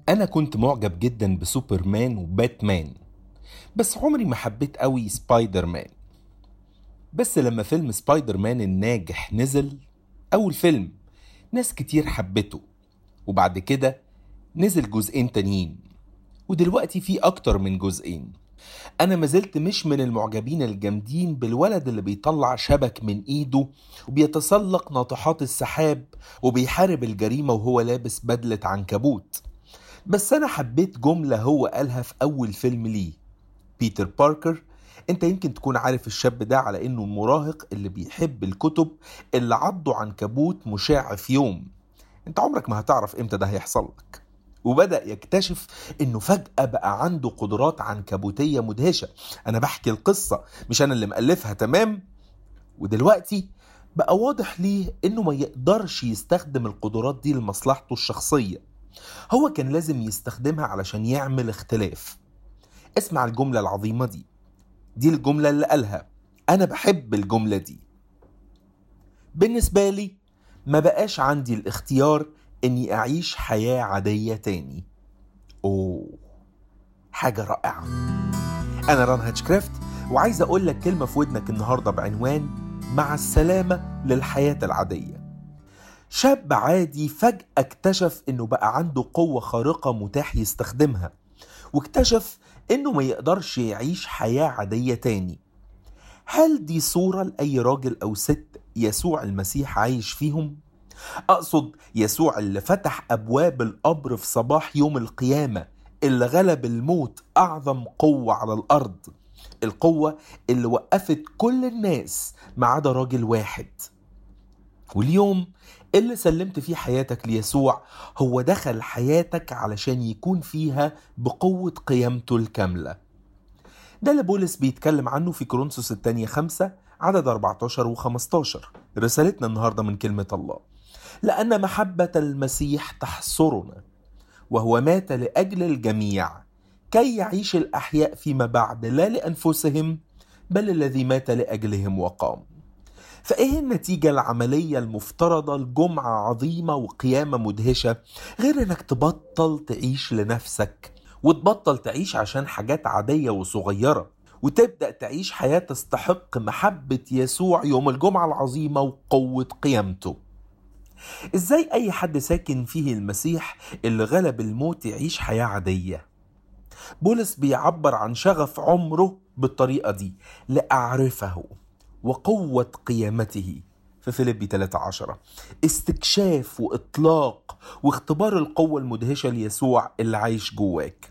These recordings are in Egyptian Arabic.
أنا كنت معجب جدا بسوبرمان وباتمان بس عمري ما حبيت قوي سبايدر مان بس لما فيلم سبايدر مان الناجح نزل أول فيلم ناس كتير حبته وبعد كده نزل جزئين تانيين ودلوقتي في أكتر من جزئين أنا ما زلت مش من المعجبين الجامدين بالولد اللي بيطلع شبك من إيده وبيتسلق ناطحات السحاب وبيحارب الجريمة وهو لابس بدلة عنكبوت بس أنا حبيت جملة هو قالها في أول فيلم ليه بيتر باركر انت يمكن تكون عارف الشاب ده على انه المراهق اللي بيحب الكتب اللي عضه عنكبوت مشع في يوم انت عمرك ما هتعرف امتى ده هيحصل لك وبدأ يكتشف انه فجأة بقى عنده قدرات عنكبوتية مدهشة انا بحكي القصة مش انا اللي مألفها تمام ودلوقتي بقى واضح ليه انه ما يقدرش يستخدم القدرات دي لمصلحته الشخصية هو كان لازم يستخدمها علشان يعمل اختلاف اسمع الجملة العظيمة دي دي الجملة اللي قالها أنا بحب الجملة دي بالنسبة لي ما بقاش عندي الاختيار إني أعيش حياة عادية تاني أوه حاجة رائعة أنا ران هاتشكرافت وعايز أقول لك كلمة في ودنك النهاردة بعنوان مع السلامة للحياة العادية شاب عادي فجأة اكتشف إنه بقى عنده قوة خارقة متاح يستخدمها واكتشف إنه ما يقدرش يعيش حياة عادية تاني هل دي صورة لأي راجل أو ست يسوع المسيح عايش فيهم؟ أقصد يسوع اللي فتح أبواب القبر في صباح يوم القيامة اللي غلب الموت أعظم قوة على الأرض القوة اللي وقفت كل الناس ما عدا راجل واحد واليوم اللي سلمت فيه حياتك ليسوع هو دخل حياتك علشان يكون فيها بقوة قيامته الكاملة ده اللي بولس بيتكلم عنه في كورنثوس الثانية خمسة عدد 14 و 15 رسالتنا النهاردة من كلمة الله لأن محبة المسيح تحصرنا وهو مات لأجل الجميع كي يعيش الأحياء فيما بعد لا لأنفسهم بل الذي مات لأجلهم وقام فايه النتيجة العملية المفترضة لجمعة عظيمة وقيامة مدهشة غير انك تبطل تعيش لنفسك وتبطل تعيش عشان حاجات عادية وصغيرة وتبدأ تعيش حياة تستحق محبة يسوع يوم الجمعة العظيمة وقوة قيامته ازاي اي حد ساكن فيه المسيح اللي غلب الموت يعيش حياة عادية بولس بيعبر عن شغف عمره بالطريقة دي لأعرفه وقوة قيامته في فيليبي 13 استكشاف وإطلاق واختبار القوة المدهشة ليسوع اللي عايش جواك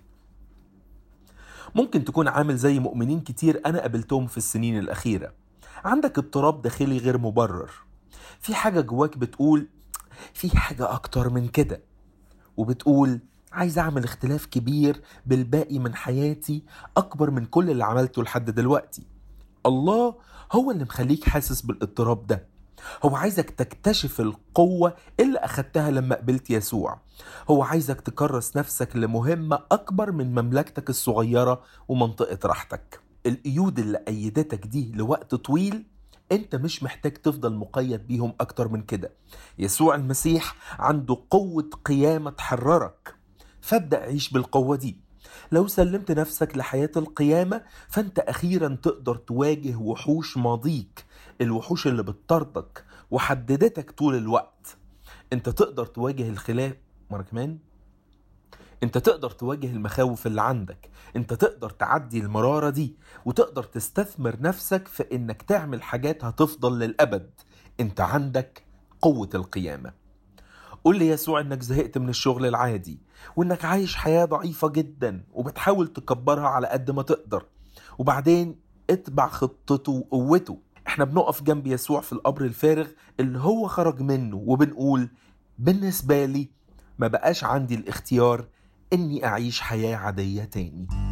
ممكن تكون عامل زي مؤمنين كتير أنا قابلتهم في السنين الأخيرة عندك اضطراب داخلي غير مبرر في حاجة جواك بتقول في حاجة أكتر من كده وبتقول عايز أعمل اختلاف كبير بالباقي من حياتي أكبر من كل اللي عملته لحد دلوقتي الله هو اللي مخليك حاسس بالاضطراب ده هو عايزك تكتشف القوة اللي أخدتها لما قبلت يسوع هو عايزك تكرس نفسك لمهمة أكبر من مملكتك الصغيرة ومنطقة راحتك القيود اللي أيدتك دي لوقت طويل انت مش محتاج تفضل مقيد بيهم اكتر من كده يسوع المسيح عنده قوة قيامة تحررك فابدأ عيش بالقوة دي لو سلمت نفسك لحياة القيامة فانت اخيرا تقدر تواجه وحوش ماضيك الوحوش اللي بتطاردك وحددتك طول الوقت انت تقدر تواجه الخلاف مرة كمان انت تقدر تواجه المخاوف اللي عندك انت تقدر تعدي المرارة دي وتقدر تستثمر نفسك في انك تعمل حاجات هتفضل للأبد انت عندك قوة القيامة قول لي يسوع انك زهقت من الشغل العادي وانك عايش حياة ضعيفة جدا وبتحاول تكبرها على قد ما تقدر وبعدين اتبع خطته وقوته احنا بنقف جنب يسوع في القبر الفارغ اللي هو خرج منه وبنقول بالنسبة لي ما بقاش عندي الاختيار اني اعيش حياة عادية تاني